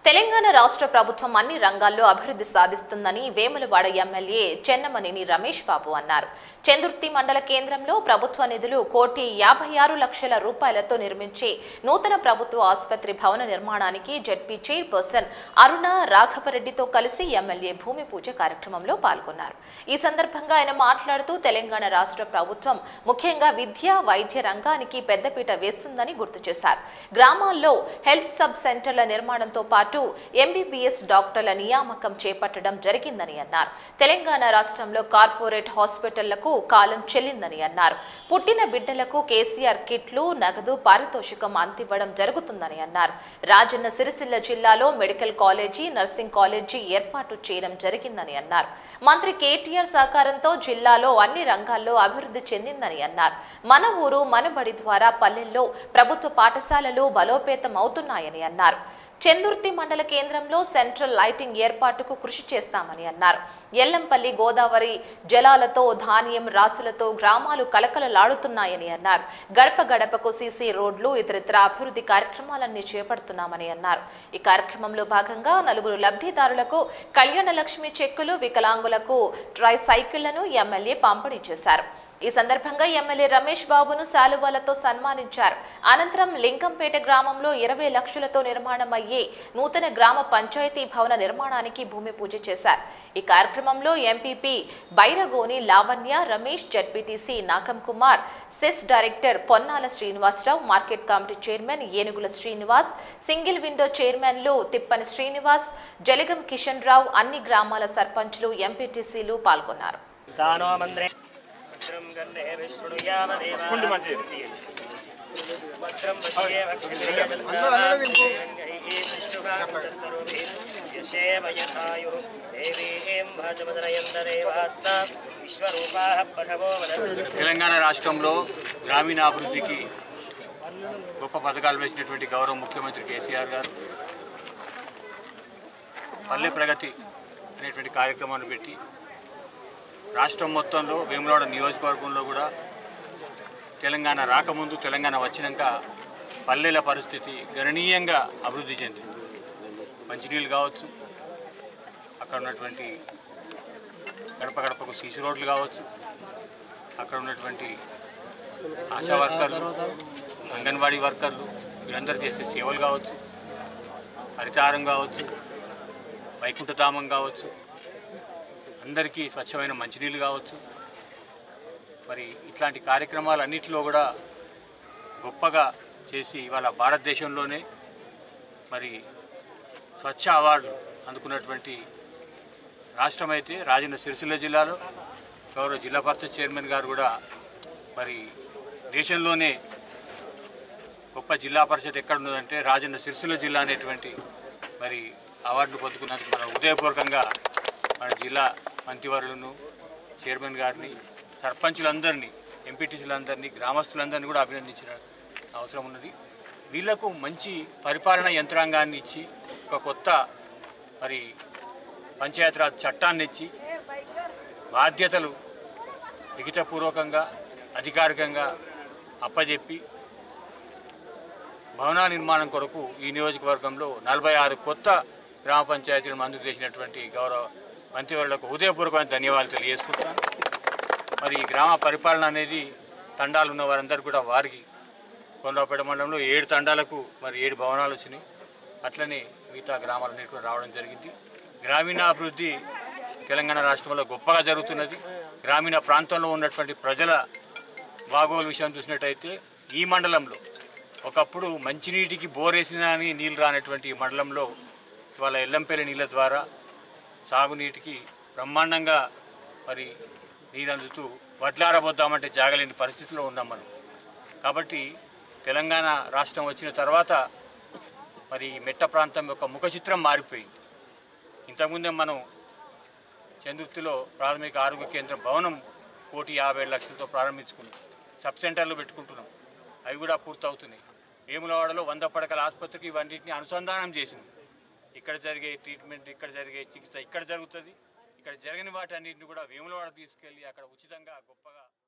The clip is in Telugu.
తెలంగాణ రాష్ట్ర ప్రభుత్వం అన్ని రంగాల్లో అభివృద్ధి సాధిస్తుందని వేములవాడ ఎమ్మెల్యే చెన్నమనేని రమేష్ బాబు అన్నారు చందుర్తి మండల కేంద్రంలో ప్రభుత్వ నిధులు కోటి యాభై ఆరు లక్షల రూపాయలతో నిర్మించి నూతన ప్రభుత్వ ఆసుపత్రి భవన నిర్మాణానికి జడ్పీ చైర్పర్సన్ అరుణ రాఘవరెడ్డితో కలిసి ఎమ్మెల్యే భూమి పూజ కార్యక్రమంలో పాల్గొన్నారు ఈ సందర్భంగా ఆయన మాట్లాడుతూ తెలంగాణ రాష్ట్ర ప్రభుత్వం ముఖ్యంగా విద్య వైద్య రంగానికి పెద్దపీట వేస్తుందని గుర్తు చేశారు గ్రామాల్లో హెల్త్ సబ్ సెంటర్ల నిర్మాణంతో పాటు ఎంబీబీఎస్ డాక్టర్ల నియామకం చేపట్టడం జరిగిందని అన్నారు తెలంగాణ రాష్ట్రంలో కార్పొరేట్ హాస్పిటళ్లకు కాలం చెల్లిందని అన్నారు పుట్టిన బిడ్డలకు కేసీఆర్ కిట్లు నగదు పారితోషికం అందివ్వడం జరుగుతుందని అన్నారు రాజన్న సిరిసిల్ల జిల్లాలో మెడికల్ కాలేజీ నర్సింగ్ కాలేజీ ఏర్పాటు చేయడం జరిగిందని అన్నారు మంత్రి కేటీఆర్ సహకారంతో జిల్లాలో అన్ని రంగాల్లో అభివృద్ధి చెందిందని అన్నారు మన ఊరు మన బడి ద్వారా పల్లెల్లో ప్రభుత్వ పాఠశాలలు బలోపేతం అవుతున్నాయని అన్నారు చందుర్తి మండల కేంద్రంలో సెంట్రల్ లైటింగ్ ఏర్పాటుకు కృషి చేస్తామని అన్నారు ఎల్లంపల్లి గోదావరి జలాలతో ధాన్యం రాసులతో గ్రామాలు కలకలలాడుతున్నాయని అన్నారు గడప గడపకు సీసీ రోడ్లు ఇతరితర అభివృద్ధి కార్యక్రమాలన్నీ చేపడుతున్నామని అన్నారు ఈ కార్యక్రమంలో భాగంగా నలుగురు లబ్ధిదారులకు కళ్యాణ లక్ష్మి చెక్కులు వికలాంగులకు ట్రై సైకిళ్లను ఎమ్మెల్యే పంపిణీ చేశారు ఈ సందర్భంగా ఎమ్మెల్యే రమేష్ బాబును శాలువాలతో సన్మానించారు అనంతరం లింకంపేట గ్రామంలో ఇరవై లక్షలతో నిర్మాణం అయ్యే నూతన గ్రామ పంచాయతీ భవన నిర్మాణానికి భూమి పూజ చేశారు ఈ కార్యక్రమంలో MPP Bairagoni Lavanya Ramesh ZPTC Nakam Kumar cess director Ponnala Srinivasarao market committee chairman Enugula Srinivas single window చైర్మన్లు తిప్పని శ్రీనివాస్ జలిగం కిషన్ రావు అన్ని గ్రామాల సర్పంచ్లు ఎంపీటీసీలు పాల్గొన్నారు సానో మంత్రే భద్రం గన్నే విష్ణుయామ దేవా భద్రం పశ్యేమ క్షత్రియజల్కాంగైః యశేమ యథాయు దేవీం భజమదనయందరేవాస్తా విశ్వరూపాః ప్రభవో వదంతు తెలంగాణ రాష్ట్రంలో గ్రామీణ అభివృద్ధికి గొప్ప పథకాలు వేసినటువంటి గౌరవ ముఖ్యమంత్రి కేసీఆర్ గారు పల్లె ప్రగతి అనేటువంటి కార్యక్రమాన్ని పెట్టి రాష్ట్రం మొత్తంలో వేములవాడ నియోజకవర్గంలో కూడా తెలంగాణ రాకముందు తెలంగాణ వచ్చినాక పల్లెల పరిస్థితి గణనీయంగా అభివృద్ధి చెందింది మంచినీళ్ళు కావచ్చు అక్కడ ఉన్నటువంటి గడప గడపకు సీసీ రోడ్లు కావచ్చు అక్కడ ఉన్నటువంటి ఆశా వర్కర్లు అంగన్వాడీ వర్కర్లు వీరందరూ చేసే సేవలు కావచ్చు హరితారం కావచ్చు వైకుంఠధామం కావచ్చు అందరికీ స్వచ్ఛమైన మంచినీళ్ళు కావచ్చు మరి ఇట్లాంటి కార్యక్రమాలన్నింటిలో కూడా గొప్పగా చేసి ఇవాళ భారతదేశంలోనే మరి స్వచ్ఛ అవార్డు అందుకున్నటువంటి రాష్ట్రం అయితే రాజన్న సిరిసిల్ల జిల్లాలో గౌరవ జిల్లా పరిషత్ చైర్మన్ గారు కూడా మరి దేశంలోనే గొప్ప జిల్లా పరిషత్ ఎక్కడ ఉన్నదంటే రాజన్న సిరిసిల్ల జిల్లా అనేటువంటి మరి అవార్డు పొందుకున్నందుకు మనం హృదయపూర్వకంగా మన జిల్లా మంత్రివర్యులను చైర్మన్ గారిని సర్పంచులందరినీ ఎంపీటీసీలందరినీ గ్రామస్తులందరినీ కూడా అభినందించిన అవసరం ఉన్నది వీళ్లకు మంచి పరిపాలన యంత్రాంగాన్ని ఇచ్చి ఒక కొత్త మరి పంచాయతీరాజ్ చట్టాన్ని ఇచ్చి బాధ్యతలు లిఖితపూర్వకంగా అధికారికంగా అప్పజెప్పి భవనాల నిర్మాణం కొరకు ఈ నియోజకవర్గంలో నలభై ఆరు కొత్త గ్రామ పంచాయతీలను మంజూరు చేసినటువంటి గౌరవ మంత్రివర్యులకు హృదయపూర్వకమైన ధన్యవాదాలు తెలియజేసుకుంటున్నాను మరి ఈ గ్రామ పరిపాలన అనేది తండాలు ఉన్న వారందరూ కూడా వారికి కొండపేట మండలంలో ఏడు తండాలకు మరి ఏడు భవనాలు వచ్చినాయి అట్లనే మిగతా గ్రామాలన్నిటి కూడా రావడం జరిగింది గ్రామీణాభివృద్ధి తెలంగాణ రాష్ట్రంలో గొప్పగా జరుగుతున్నది గ్రామీణ ప్రాంతంలో ఉన్నటువంటి ప్రజల బాగోలు విషయం చూసినట్టయితే ఈ మండలంలో ఒకప్పుడు మంచినీటికి బోరేసినా అని నీళ్ళు రానటువంటి ఈ మండలంలో ఇవాళ ఎల్లంపల్లి నీళ్ళ ద్వారా సాగునీటికి బ్రహ్మాండంగా మరి నీరు అందుతూ వడ్లారబోద్దామంటే జాగలేని పరిస్థితిలో ఉన్నాం మనం కాబట్టి తెలంగాణ రాష్ట్రం వచ్చిన తర్వాత మరి ఈ మెట్ట ప్రాంతం యొక్క ముఖ చిత్రం మారిపోయింది ఇంతకుముందే మనం చంద్రుతిలో ప్రాథమిక ఆరోగ్య కేంద్రం భవనం కోటి యాభై ఏడు లక్షలతో ప్రారంభించుకున్నాం సబ్ సెంటర్లు పెట్టుకుంటున్నాం అవి కూడా పూర్తవుతున్నాయి వేములవాడలో వంద పడకల ఆసుపత్రికి ఇవన్నింటినీ అనుసంధానం చేసినాం ఇక్కడ జరిగే ట్రీట్మెంట్ ఇక్కడ జరిగే చికిత్స ఇక్కడ జరుగుతుంది ఇక్కడ జరగని వాటి అన్నింటిని కూడా వేములవాడ తీసుకెళ్ళి అక్కడ ఉచితంగా గొప్పగా